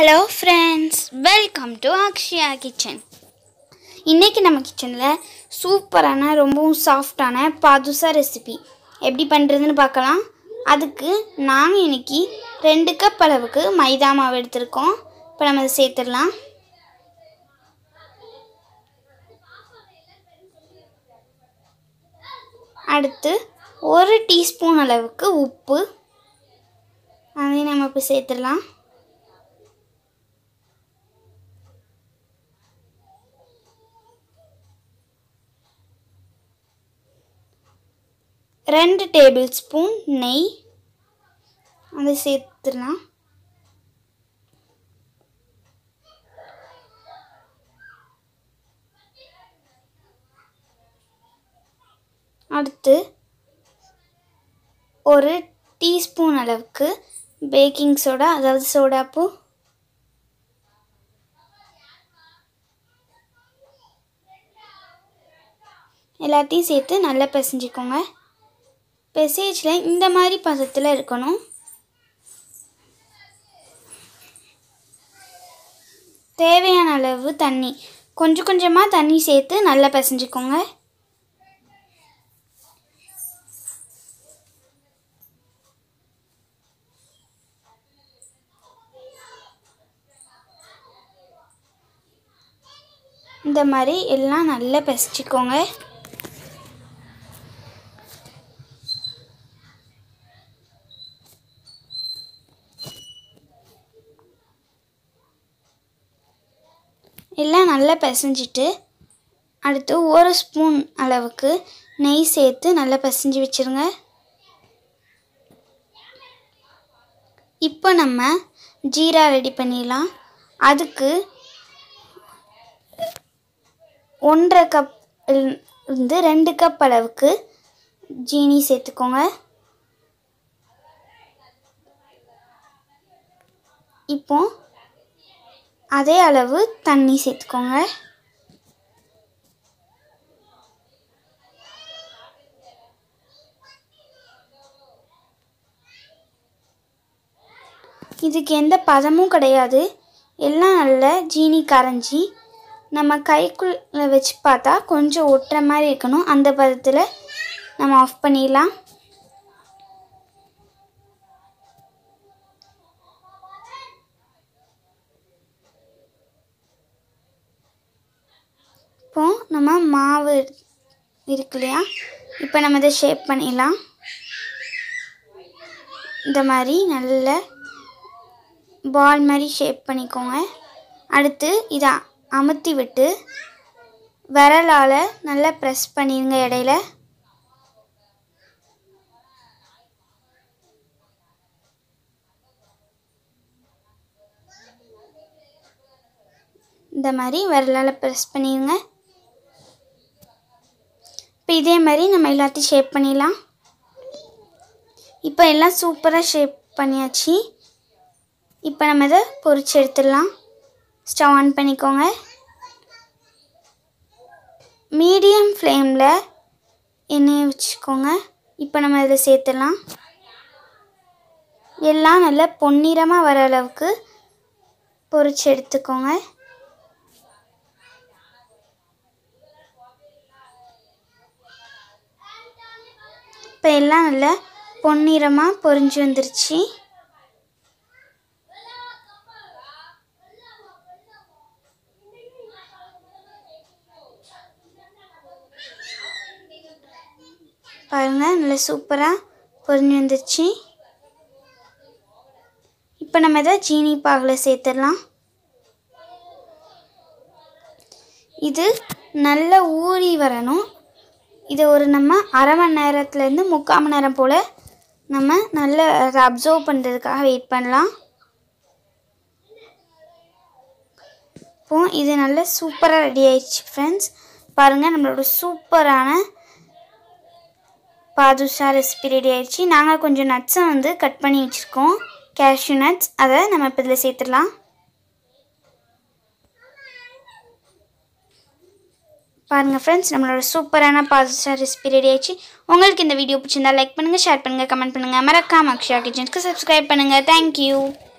hello friends welcome to Akshaya kitchen இன்றைக்கி நம்ம கிச்சனில் சூப்பரான ரொம்பவும் சாஃப்டான பாதுசா ரெசிபி எப்படி பண்ணுறதுன்னு பார்க்கலாம் அதுக்கு நாங்கள் இன்னைக்கு ரெண்டு கப் அளவுக்கு மைதா மாவு எடுத்திருக்கோம் இப்போ நம்ம அதை சேர்த்துடலாம் அடுத்து ஒரு டீஸ்பூன் அளவுக்கு உப்பு அதையும் நம்ம இப்போ சேர்த்துடலாம் ரெண்டு டேபிள் ஸ்பூன் நெய் அதை சேர்த்துடலாம் அடுத்து ஒரு டீஸ்பூன் அளவுக்கு பேக்கிங் சோடா அதாவது சோடாப்பூ எல்லாத்தையும் சேர்த்து நல்லா பிசைஞ்சிக்கோங்க பெசேஜில் இந்த மாதிரி பதத்தில் இருக்கணும் தேவையான அளவு தண்ணி கொஞ்சம் கொஞ்சமாக தண்ணி சேர்த்து நல்லா பிசைஞ்சிக்கோங்க இந்த மாதிரி எல்லாம் நல்லா பிசைச்சிக்கோங்க எல்லாம் நல்லா பிசைஞ்சிட்டு அடுத்து ஒரு ஸ்பூன் அளவுக்கு நெய் சேர்த்து நல்லா பிசைஞ்சு வச்சுருங்க இப்போ நம்ம ஜீரா ரெடி பண்ணிடலாம் அதுக்கு ஒன்றரை கப் இருந்து ரெண்டு கப் அளவுக்கு ஜீனி சேர்த்துக்கோங்க இப்போ அதே அளவு தண்ணி சேர்த்துக்கோங்க இதுக்கு எந்த பதமும் கிடையாது எல்லாம் நல்ல ஜீனி கரைஞ்சி நம்ம கைக்குள்ள வச்சு பார்த்தா கொஞ்சம் ஒட்டுற மாதிரி இருக்கணும் அந்த பதத்தில் நம்ம ஆஃப் பண்ணிடலாம் இப்போ நம்ம மாவு இருக்கு இல்லையா இப்போ நம்ம இதை ஷேப் பண்ணிடலாம் இந்த மாதிரி நல்ல பால் மாதிரி ஷேப் பண்ணிக்கோங்க அடுத்து இதை அமுத்தி விட்டு விரலால் நல்லா ப்ரெஸ் பண்ணிடுங்க இடையில இந்த மாதிரி விரலால் ப்ரெஸ் பண்ணிடுங்க இப்போ இதே மாதிரி நம்ம எல்லாத்தையும் ஷேப் பண்ணிடலாம் இப்போ எல்லாம் சூப்பராக ஷேப் பண்ணியாச்சு இப்போ நம்ம இதை பொரிச்சு எடுத்துடலாம் ஸ்டவ் ஆன் பண்ணிக்கோங்க மீடியம் ஃப்ளேமில் எண்ணெயை வச்சுக்கோங்க இப்போ நம்ம இதில் சேர்த்துடலாம் எல்லாம் நல்லா பொன்னிறமாக வர அளவுக்கு பொரிச்சு எடுத்துக்கோங்க இப்போ எல்லாம் நல்லா பொன்னிறமாக பொரிஞ்சு வந்துருச்சு பாருங்கள் நல்லா சூப்பராக பொரிஞ்சு வந்துருச்சு இப்போ நம்ம இதை ஜீனி பாகில் சேர்த்துடலாம் இது நல்லா ஊறி வரணும் இதை ஒரு நம்ம அரை மணி நேரத்துலேருந்து முக்கால் மணி நேரம் போல் நம்ம நல்லா அதை அப்சர்வ் பண்ணுறதுக்காக வெயிட் பண்ணலாம் இப்போ இது நல்லா சூப்பராக ரெடி ஆயிடுச்சு ஃப்ரெண்ட்ஸ் பாருங்கள் நம்மளோட சூப்பரான பாதுஷா ரெசிபி ரெடி ஆயிடுச்சு நாங்கள் கொஞ்சம் நட்ஸை வந்து கட் பண்ணி வச்சுருக்கோம் கேஷ்யூ நட்ஸ் அதை நம்ம இப்போ இதில் சேர்த்துடலாம் பாருங்கள் ஃப்ரெண்ட்ஸ் நம்மளோட சூப்பரான பாதுஷா ரெசிபி ரெடி ஆயிடுச்சு உங்களுக்கு இந்த வீடியோ பிடிச்சிருந்தா லைக் பண்ணுங்கள் ஷேர் பண்ணுங்கள் கமெண்ட் பண்ணுங்கள் மறக்காம அக்ஷயா கிச்சன்ஸ்க்கு சப்ஸ்கிரைப் பண்ணுங்கள் தேங்க்யூ